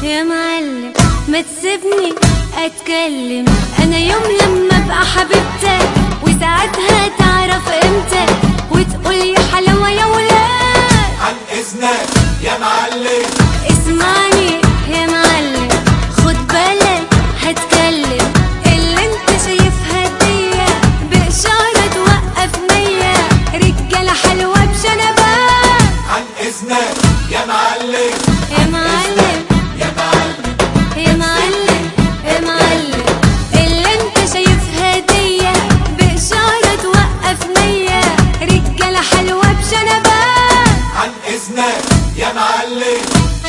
يا معلم ما تسيبني اتكلم انا يوم لما ابقى حبيبتك وساعتها تعرف امتى وتقول يا حلاوه يا ولاد عن اذنك يا معلم اسمعني يا معلم خد بالك هتكلم اللي انت شايفها دي بإشارة توقف نية رجالة حلوة بشنبات عن اذنك يا معلم يا معلم يا معلم يا معلم يا معلم اللي انت شايفها دي بإشارة توقف نية رجالة حلوة بشنبات عن اذنك يا معلم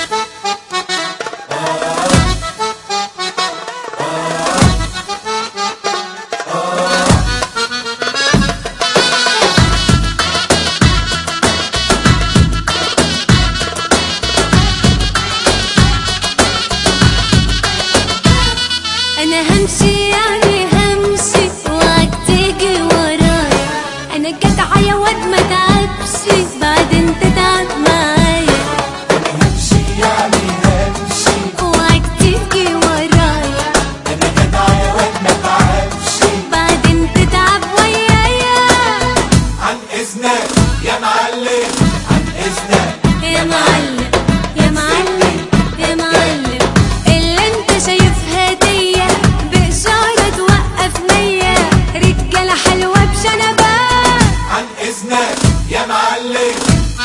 انا همشي يعني همشي وعد تيجي ورايا انا جدعة يا واد ما تعبش بعدين تتعب معايا همشي يعني همشي وعد تيجي ورايا انا جدع يا واد ما تعبش بعدين تتعب ويايا عن اذنك يا معلم عن اذنك يا معلم يا معلم يا معلم اللي انت شايفها دي بإشارة توقف نية رجالة حلوة بشنبات عن اذنك يا معلم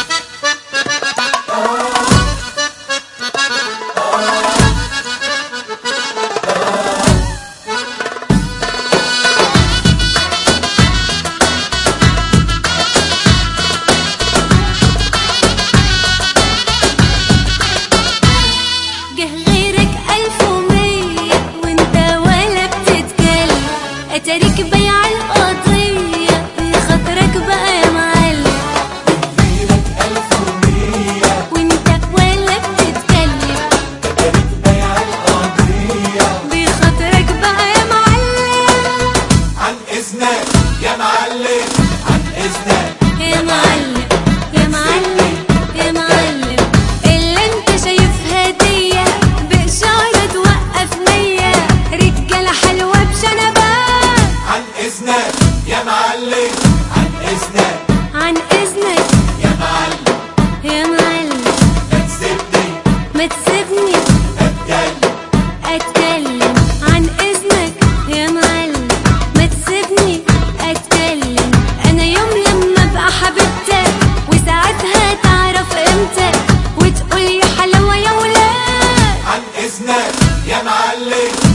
جه غيرك ألف ومية وانت ولا بتتكلم اتاريك بيع القضية بخاطرك بقى يا معلم غيرك الف ومية وانت ولا بتتكلم كانت بيع القضية بخاطرك بقى يا معلم عن اذنك يا معلم عن اذنك يا معلم يا معلم يا معلم اللي انت شايفها دي بإشارة توقف نية رجالة حلوة بشنبات عن اذنك يا معلم عن اذنك عن إذنك يا معلم يا معلم لا تسيبني ما تسيبني اتكلم اتكلم عن اذنك يا معلم ما تسيبني اتكلم انا يوم لما ابقى حبيبتك وساعتها تعرف امتى وتقول يا حلاوه يا ولاد عن اذنك يا معلم